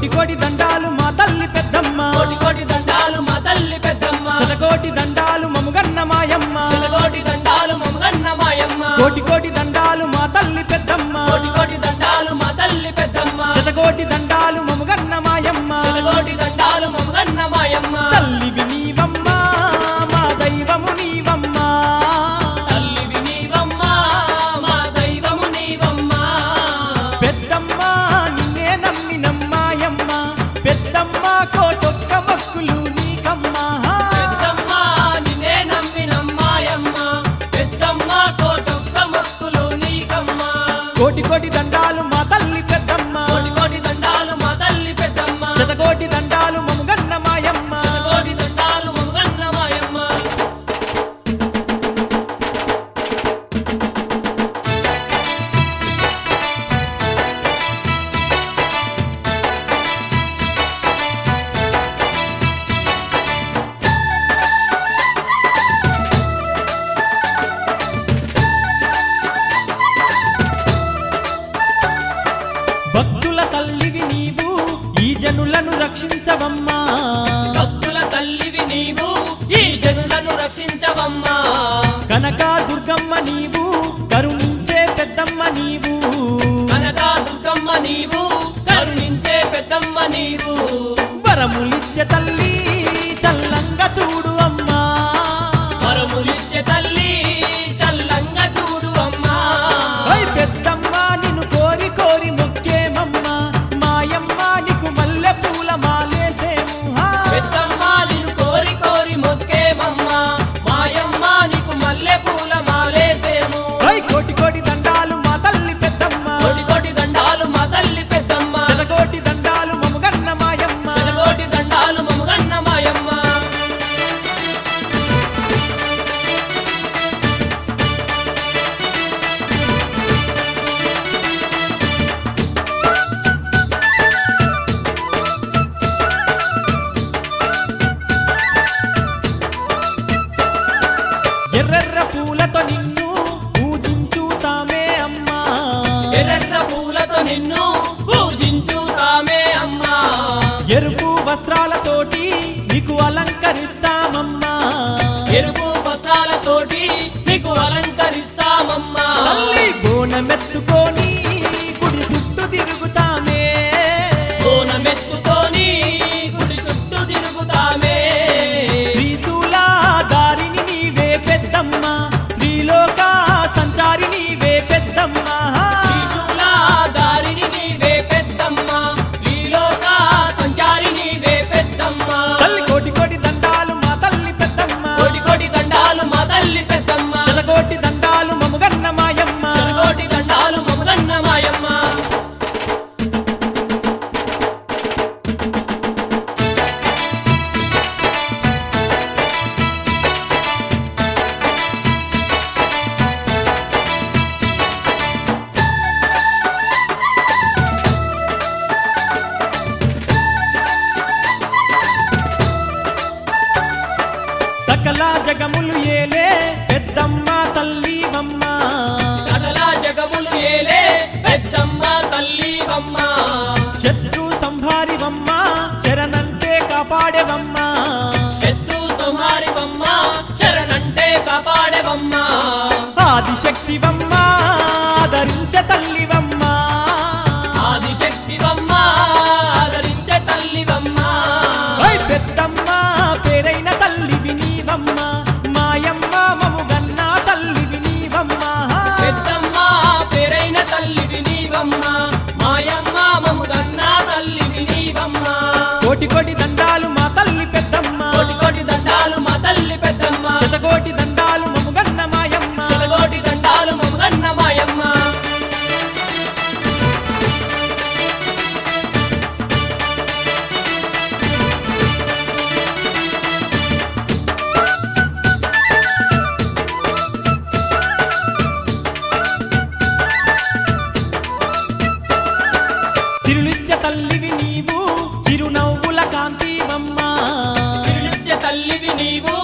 కోటి కోటి దండాలు మా తల్లి పెద్దమ్మ కోటి కోటి దండాలు మా తల్లి పెద్దమ్మ శతకోటి దండాలు మముగన్న మాయమ్మ శతకోటి దండాలు మమ్మగన్న మాయమ్మ కోటి కోటి దండాలు మా తల్లి పెద్దమ్మ కోటి కోటి దండాలు మా తల్లి పెద్దమ్మ శతకోటి దండాలు మముగన్న మాయమ్మ శతకోటి దండాలు మమ్మగన్న మాయమ్మ తల్లివి నీవమ్మ మా దైవము నీవమ్మ తల్లివి నీవమ్మ మా దైవము నీవమ్మ పెద్దమ్మ నిన్నే నమ్మినమ్మాయమ్మ పెద్దమ్మ కోటొక్క మొక్కులు నీకమ్మ పెద్దమ్మ నిన్నే నమ్మినమ్మాయమ్మ పెద్దమ్మ కోటొక్క మొక్కులు నీకమ్మ కోటి కోటి దండాలు మా తల్లి పెద్దమ్మ కోటి కోటి దండాలు మా తల్లి పెద్దమ్మ శతకోటి దండాలు మముగన్న మాయమ్మ శతకోటి దండాలు మమ్మగన్న మాయమ్మ భక్తుల తల్లివి నీవు ఈ జనులను రక్షించవమ్మా భక్తుల తల్లివి నీవు ఈ జనులను రక్షించవమ్మా కనక దుర్గమ్మ నీవు కరుణించే పెద్దమ్మ నీవు కనకా దుర్గమ్మ నీవు కరుణించే పెద్దమ్మ నీవు వరములిచ్చే తల్లి చల్లంగా చూడు అమ్మా వరములిచ్చే తల్లి చల్లంగా చూడు అమ్మా ఓయ్ పెద్దమ్మ నిన్ను కోరి కోరి మొక్కేమమ్మ మాయమ్మ నీకు మల్లె పూల మాలేసేము హా. పెద్దమ్మ నిన్ను కోరి కోరి మొక్కేమమ్మ మాయమ్మ నీకు మల్లె పూల మాలేసేము ఓయ్ కోటి కోటి దండాలు మా తల్లి పెద్దమ్మ కోటి కోటి దండాలు మా తల్లి పెద్దమ్మ శతకోటి దండాలు మముగన్న మాయమ్మ శతకోటి దండాలు మమ్మగన్న మాయమ్మ ఎర్రెర్ర పూలతో నిన్ను పూజించుతామే అమ్మా ఎర్ర పూలతో నిన్ను పూజించుతామే అమ్మా ఎరుపు వస్త్రాలతోటి నీకు అలంకరిస్తామమ్మా ఎరుపు వస్త్రాలతోటి నీకు అలంకరిస్తామమ్మా తల్లి బోనమెత్తుకొని గుడి చుట్టూ తిరుగుతామే కోనమెత్తుకొని గుడి చుట్టూ తిరుగుతామే త్రిశూల దారిని నీవే పెద్దమ్మ త్రిలోక సంచారి నీవే పెద్దమ్మ త్రిశూల దారిని నీవే పెద్దమ్మ త్రిలోక సంచారి నీవే పెద్దమ్మ తల్లి కోటి కోటి దండాలు మా తల్లి పెద్దమ్మ కోటి కోటి దండాలు మా తల్లి పెద్దమ్మ శతకోటి దండాలు మముగన్న మాయమ్మ కోటి దండాలు మమగన్న మాయమ్మ సకల జగములు ఏలే పెద్దమ్మ తల్లివమ్మ సకల జగములు ఏలే పెద్దమ్మ తల్లివమ్మ శత్రు సంహారివమ్మ శరణంటే కాపాడేవమ్మ శత్రు సంహారివమ్మ శరణంటే కాపాడేవమ్మ ఆదిశక్తివమ్మ ఆదరించ తల్లివమ్మ ఆదిశక్తివమ్మ ఆదరించే తల్లివమ్మ ఓయ్ పెద్దమ్మ పేరైన తల్లివి నీవమ్మ మాయమ్మ మముగన్న తల్లివి నీవమ్మ పెద్దమ్మ పేరైన తల్లివి నీవమ్మ మాయమ్మ మముగన్న తల్లివి నీవమ్మ కోటి కోటి దండాలు మా తల్లి పెద్దమ్మ కోటి కోటి దండాలు మా తల్లి పెద్దమ్మ శతకోటి దండాలు మముగన్న మాయమ్మ శతకోటి దండాలు మముగన్న మాయమ్మ తిరులిచ్చ తల్లివి నీవు చిరునవ్వుల కాంతివమ్మ తిరులిచ్చే తల్లివి నీవు